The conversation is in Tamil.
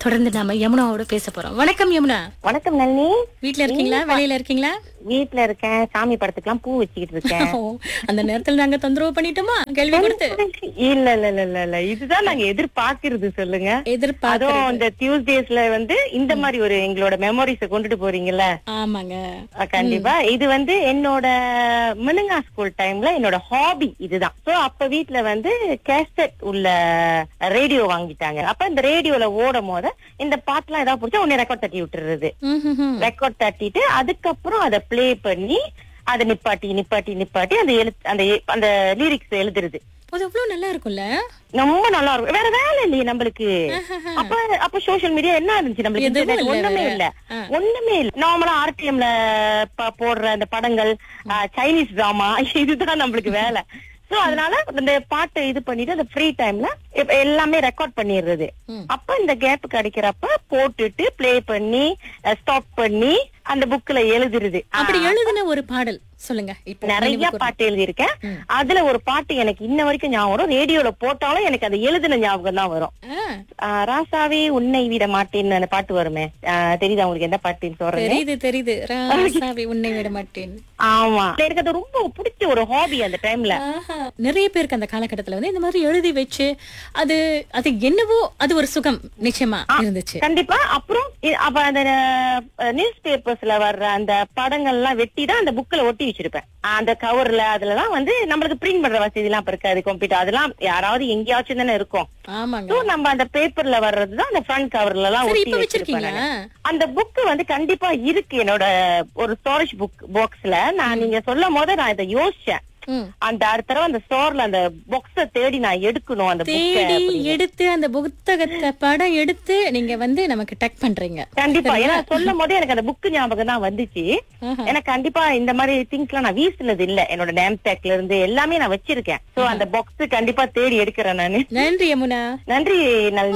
தொடர்ந்து நாம யமுனாவோட பேச போறோம் வணக்கம் யமுனா வணக்கம் நளினி வீட்ல இருக்கீங்களா வெளியில இருக்கீங்களா வீட்ல இருக்கேன் சாமி படத்துக்குலாம் பூ வச்சுக்கிட்டு இருக்கேன் ஓ, அந்த நேரத்துல நாங்க தொந்தரவு பண்ணிட்டோமா கேள்வி கொடுத்து இல்ல இல்ல இல்ல இல்ல இல்ல இதுதான் நாங்க எதிர்பார்க்கிறது சொல்லுங்க எதிர்பார்த்து அதுவும் இந்த டியூஸ்டேஸ்ல வந்து இந்த மாதிரி ஒரு எங்களோட மெமரிஸ கொண்டுட்டு போறீங்கல்ல ஆமாங்க அஹ் கண்டிப்பா இது வந்து என்னோட மினுங்கா ஸ்கூல் டைம்ல என்னோட ஹாபி இதுதான் சோ அப்ப வீட்ல வந்து கேசட் உள்ள ரேடியோ வாங்கிட்டாங்க அப்ப இந்த ரேடியோல ஓடும் போது இந்த பாட்டுலாம் ஏதாவது பிடிச்சா உடனே ரெக்கார்ட் தட்டி விட்டுறது ம்ஹும்ஹும். ரெக்கார்ட் தட்டிட்டு அதுக்கப்புறம் அதை ப்ளே பண்ணி அதை நிப்பாட்டி நிப்பாட்டி நிப்பாட்டி அந்த எழு அந்த எ- அந்த லிரிக்ஸ் எழுதுறது அது எவ்வளவு நல்லா இருக்கும்ல ரொம்ப நல்லா இருக்கும் வேற வேலை இல்லையே நம்மளுக்கு அப்ப அப்ப சோஷியல் மீடியா என்ன இருந்துச்சு நம்மளுக்கு எதுவும் internet இல்ல ஒண்ணுமே வேற. இல்ல ஆ. ஒண்ணுமே இல்ல நார்மலா ஆர்டிஎம்ல போடுற அந்த படங்கள் ஆ, சைனீஸ் டிராமா இதுதான் நம்மளுக்கு வேலை சோ அதனால இந்த பாட்டு இது பண்ணிட்டு அந்த ஃப்ரீ டைம்ல எல்லாமே ரெக்கார்ட் பண்ணிடுறது ம். அப்ப இந்த கேப் கிடைக்கிறப்ப போட்டுட்டு ப்ளே பண்ணி ஸ்டாப் பண்ணி அந்த புக்ல எழுதுறது அப்படி எழுதின ஒரு பாடல் சொல்லுங்க இப்போ நிறைய நினைவுக்கு பாட்டு எழுதியிருக்கேன் ம். அதுல ஒரு பாட்டு எனக்கு இன்ன வரைக்கும் ஞாபகம் வரும் ரேடியோல போட்டாலும் எனக்கு அது எழுதின ஞாபகம் தான் வரும் ஆ, ஆ, ராசாவே உன்னை விட மாட்டேன்னு அந்த பாட்டு வருமே ஆ, தெரியுதா உங்களுக்கு என்ன பாட்டுன்னு சொல்றேன் தெரியுது தெரியுது ராசாவே உன்னை விட மாட்டேன் ஆமா எனக்கு அது ரொம்ப பிடிச்ச ஒரு ஹாபி அந்த டைம்ல ஆஹா. நிறைய பேருக்கு அந்த காலகட்டத்துல வந்து இந்த மாதிரி எழுதி வச்சு அது அது என்னவோ அது ஒரு சுகம் நிச்சயமா இருந்துச்சு கண்டிப்பா அப்புறம் இ- அப்ப அந்த நியூஸ் பேப்பர்ஸ்ல வர்ற அந்த படங்கள் எல்லாம் வெட்டி தான் அந்த புக்ல ஒட்டி வச்சிருப்பேன் அந்த கவர்ல அதுலலாம் வந்து நம்மளுக்கு பிரிண்ட் பண்ற வசதி எல்லாம் இப்ப இருக்காது கம்ப்யூட்டர் அதெல்லாம் யாராவது எங்கேயாச்சும் தானே இருக்கும் ஆமாங்க சோ நம்ம அந்த பேப்பர்ல வர்றதுதான் அந்த ஃப்ரண்ட் கவர்ல எல்லாம் சரி ஒட்டி இப்ப வச்சிருப்பேன் வச்சிருக்கீங்களா நானு. அந்த புக் வந்து கண்டிப்பா இருக்கு என்னோட ஒரு ஸ்டோரேஜ் புக் பாக்ஸ்ல நான் நீங்க சொல்லும் போது நான் இதை யோசிச்சேன் ம். அந்த அடுத்த தடவை அந்த ஸ்டோர்ல அந்த பாக்ஸ தேடி நான் எடுக்கணும் அந்த தேடி புக்க எடுத்து அந்த புத்தகத்தை படம் எடுத்து நீங்க வந்து நமக்கு டக் பண்றீங்க கண்டிப்பா ஏன்னா சொல்லும் போதே எனக்கு அந்த புக் ஞாபகம் தான் வந்துச்சு ஆஹா. எனக்கு கண்டிப்பா இந்த மாதிரி திங்ஸ் எல்லாம் நான் வீசினது இல்ல என்னோட நேம் டேக்ல இருந்து எல்லாமே நான் வச்சிருக்கேன் சோ அந்த பாக்ஸ் கண்டிப்பா தேடி எடுக்கிறேன் நானு நன்றி யமுனா நன்றி நளினி